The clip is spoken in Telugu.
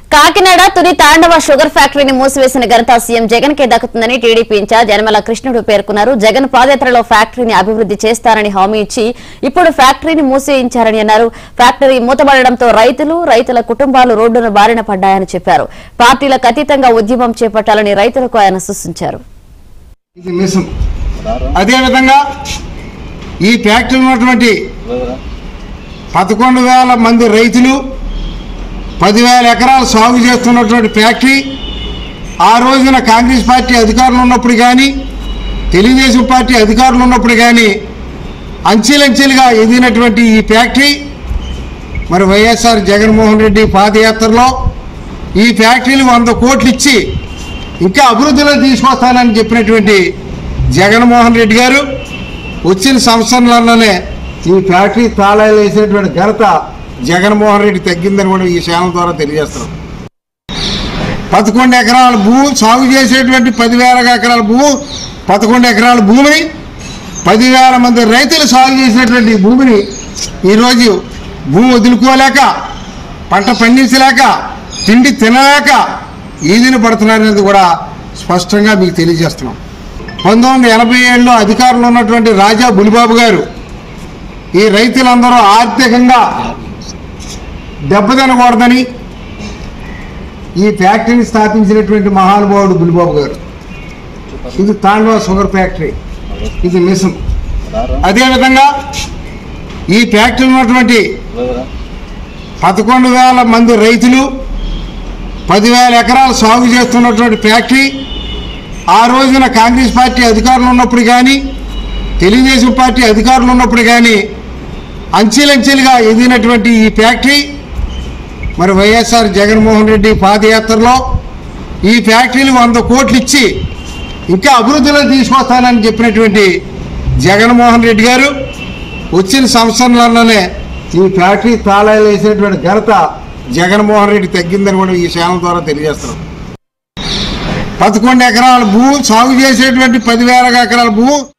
కాకినాడ తుని తాండవ షుగర్ ఫ్యాక్టరీని మూసివేసిన ఘనత సీఎం జగన్ కే దక్కుతుందని టీడీపీ ఇన్ఛార్జ్ యనమల కృష్ణుడు పేర్కొన్నారు జగన్ పాదయాత్రలో ఫ్యాక్టరీని అభివృద్ధి చేస్తారని హామీ ఇచ్చి ఇప్పుడు ఫ్యాక్టరీని మూసేయించారని అన్నారు ఫ్యాక్టరీ మూతబడడంతో రైతులు రైతుల కుటుంబాలు రోడ్డున బారిన పడ్డాయని చెప్పారు పార్టీలకు అతీతంగా ఉద్యమం చేపట్టాలని రైతులకు ఆయన సూచించారు ఇది మిషన్ అదేవిధంగా ఈ ఫ్యాక్టరీ ఉన్నటువంటి పదకొండు వేల మంది రైతులు పదివేల ఎకరాలు సాగు చేస్తున్నటువంటి ఫ్యాక్టరీ ఆ రోజున కాంగ్రెస్ పార్టీ అధికారులు ఉన్నప్పుడు కానీ తెలుగుదేశం పార్టీ అధికారులు ఉన్నప్పుడు కానీ అంచెలంచెలుగా ఎదిగినటువంటి ఈ ఫ్యాక్టరీ మరి వైఎస్ఆర్ జగన్మోహన్ రెడ్డి పాదయాత్రలో ఈ ఫ్యాక్టరీలు వంద కోట్లు ఇచ్చి ఇంకా అభివృద్ధిలో తీసుకొస్తానని చెప్పినటువంటి జగన్మోహన్ రెడ్డి గారు వచ్చిన సంవత్సరంలోనే ఈ ఫ్యాక్టరీ తాళాలు వేసినటువంటి ఘనత జగన్మోహన్ రెడ్డి తగ్గిందని కూడా ఈ ఛానల్ ద్వారా తెలియజేస్తున్నాం పదకొండు ఎకరాల భూ సాగు చేసేటువంటి పదివేల ఎకరాల భూ పదకొండు ఎకరాల భూమిని పదివేల మంది రైతులు సాగు చేసినటువంటి ఈ భూమిని ఈరోజు భూమి వదులుకోలేక పంట పండించలేక తిండి తినలేక ఈదిన పడుతున్నారనేది కూడా స్పష్టంగా మీకు తెలియజేస్తున్నాం పంతొమ్మిది వందల ఎనభై ఏడులో అధికారంలో ఉన్నటువంటి రాజా బులిబాబు గారు ఈ రైతులందరూ ఆర్థికంగా దెబ్బతినకూడదని ఈ ఫ్యాక్టరీని స్థాపించినటువంటి మహానుభావుడు బులిబాబు గారు ఇది తాండవ షుగర్ ఫ్యాక్టరీ ఇది మిషన్ అదేవిధంగా ఈ ఫ్యాక్టరీ ఉన్నటువంటి పదకొండు వేల మంది రైతులు పదివేల ఎకరాలు సాగు చేస్తున్నటువంటి ఫ్యాక్టరీ ఆ రోజున కాంగ్రెస్ పార్టీ అధికారులు ఉన్నప్పుడు కానీ తెలుగుదేశం పార్టీ అధికారులు ఉన్నప్పుడు కానీ అంచెలంచెలుగా ఎదిగినటువంటి ఈ ఫ్యాక్టరీ మరి వైఎస్ఆర్ జగన్మోహన్ రెడ్డి పాదయాత్రలో ఈ ఫ్యాక్టరీలు వంద కోట్లు ఇచ్చి ఇంకా అభివృద్ధిలో తీసుకొస్తానని చెప్పినటువంటి జగన్మోహన్ రెడ్డి గారు వచ్చిన సంవత్సరంలోనే ఈ ఫ్యాక్టరీ తాళాలు వేసినటువంటి ఘనత జగన్మోహన్ రెడ్డి తగ్గిందని కూడా ఈ ఛానల్ ద్వారా తెలియజేస్తున్నాం పదకొండు ఎకరాల భూ సాగు చేసేటువంటి పదివేల ఎకరాల భూ